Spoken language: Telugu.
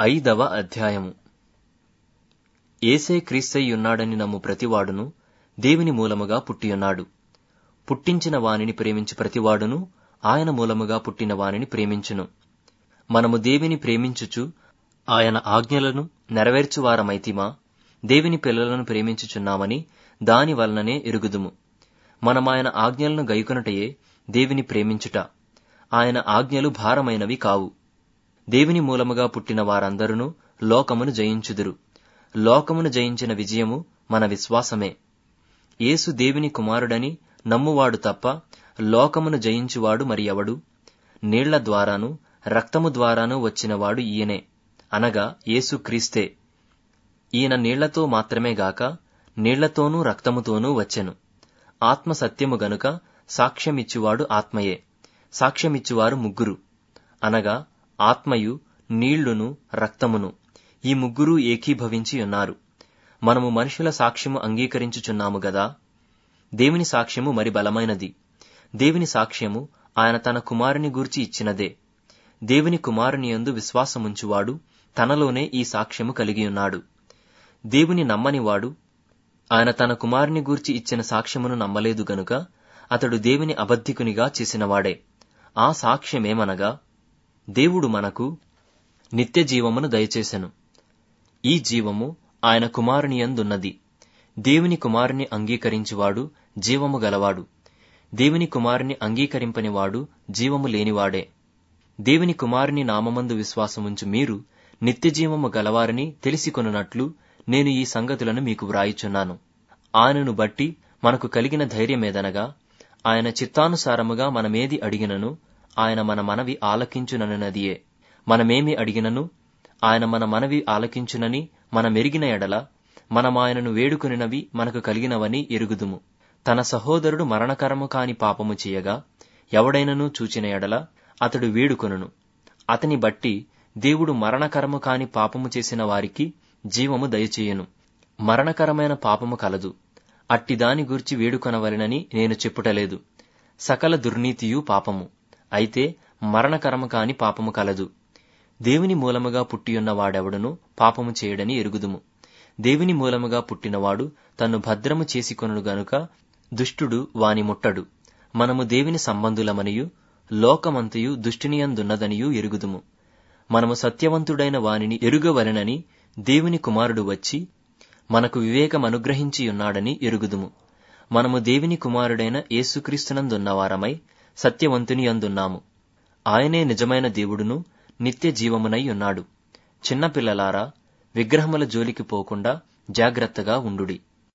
ఐదవ అధ్యాయము ఏసే క్రీస్తయ్యున్నాడని నమ్ము ప్రతివాడును దేవుని మూలముగా పుట్టియున్నాడు పుట్టించిన వానిని ప్రేమించు ప్రతివాడును ఆయన మూలముగా పుట్టిన వానిని ప్రేమించును మనము దేవిని ప్రేమించుచు ఆయన ఆజ్ఞలను నెరవేర్చువారమైతిమా దేవుని పిల్లలను ప్రేమించుచున్నామని దాని వలననే ఎరుగుదుము మనమాయన ఆజ్ఞలను గైకొనటయే దేవుని ప్రేమించుట ఆయన ఆజ్ఞలు భారమైనవి కావు దేవుని మూలముగా పుట్టిన వారందరూ లోకమును జయించుదురు లోకమును జయించిన విజయము మన విశ్వాసమే యేసు దేవుని కుమారుడని నమ్మువాడు తప్ప లోకమును జయించువాడు మరి ఎవడు నీళ్ల ద్వారాను రక్తము ద్వారాను వచ్చినవాడు ఈయనే అనగా యేసు క్రీస్తే ఈయన నీళ్లతో మాత్రమే గాక నీళ్లతోనూ రక్తముతోనూ వచ్చెను ఆత్మ సత్యము గనుక సాక్ష్యమిచ్చువాడు ఆత్మయే సాక్ష్యమిచ్చువారు ముగ్గురు అనగా ఆత్మయు నీళ్లును రక్తమును ఈ ముగ్గురు ఏకీభవించి ఉన్నారు మనము మనుషుల సాక్ష్యము అంగీకరించుచున్నాము గదా దేవుని సాక్ష్యము మరి బలమైనది దేవుని సాక్ష్యము ఆయన తన కుమారుని గూర్చి ఇచ్చినదే దేవుని కుమారుని యందు విశ్వాసముంచువాడు తనలోనే ఈ సాక్ష్యము కలిగియున్నాడు దేవుని నమ్మనివాడు ఆయన తన కుమారుని గూర్చి ఇచ్చిన సాక్ష్యమును నమ్మలేదు గనుక అతడు దేవుని అబద్ధికునిగా చేసినవాడే ఆ సాక్ష్యమేమనగా దేవుడు మనకు నిత్య జీవమును దయచేసెను ఈ జీవము ఆయన కుమారుని యందున్నది దేవుని కుమారుని అంగీకరించువాడు జీవము గలవాడు దేవుని కుమారుని అంగీకరింపనివాడు జీవము లేనివాడే దేవుని కుమారుని నామమందు విశ్వాసముంచు మీరు నిత్యజీవము గలవారని తెలిసికొనున్నట్లు నేను ఈ సంగతులను మీకు వ్రాయిచున్నాను ఆయనను బట్టి మనకు కలిగిన ధైర్యమేదనగా ఆయన చిత్తానుసారముగా మనమేది అడిగినను ఆయన మన మనవి ఆలకించుననున్నదియే మనమేమి అడిగినను ఆయన మన మనవి ఆలకించునని మనమెరిగిన ఎడల మనమాయనను వేడుకొనినవి మనకు కలిగినవని ఎరుగుదుము తన సహోదరుడు మరణకరము కాని పాపము చేయగా ఎవడైనను చూచిన ఎడల అతడు వేడుకొనును అతని బట్టి దేవుడు మరణకరము కాని పాపము చేసిన వారికి జీవము దయచేయును మరణకరమైన పాపము కలదు అట్టి దాని గూర్చి వేడుకొనవలెనని నేను చెప్పుటలేదు సకల దుర్నీతియు పాపము అయితే మరణకరము కాని పాపము కలదు దేవుని మూలముగా పుట్టియున్న వాడెవడును పాపము చేయడని ఎరుగుదుము దేవుని మూలముగా పుట్టినవాడు తన్ను భద్రము చేసుకొనుడు గనుక దుష్టుడు వాని ముట్టడు మనము దేవుని సంబంధులమనియు లోకమంతయు దుష్టునియందున్నదనియు ఎరుగుదుము మనము సత్యవంతుడైన వానిని ఎరుగవలెనని దేవుని కుమారుడు వచ్చి మనకు వివేకమనుగ్రహించియున్నాడని ఎరుగుదుము మనము దేవుని కుమారుడైన యేసుక్రీస్తునందున్నవారమై సత్యవంతుని అందున్నాము ఆయనే నిజమైన దేవుడును నిత్య జీవమునై ఉన్నాడు చిన్నపిల్లలారా విగ్రహముల జోలికి పోకుండా జాగ్రత్తగా ఉండుడి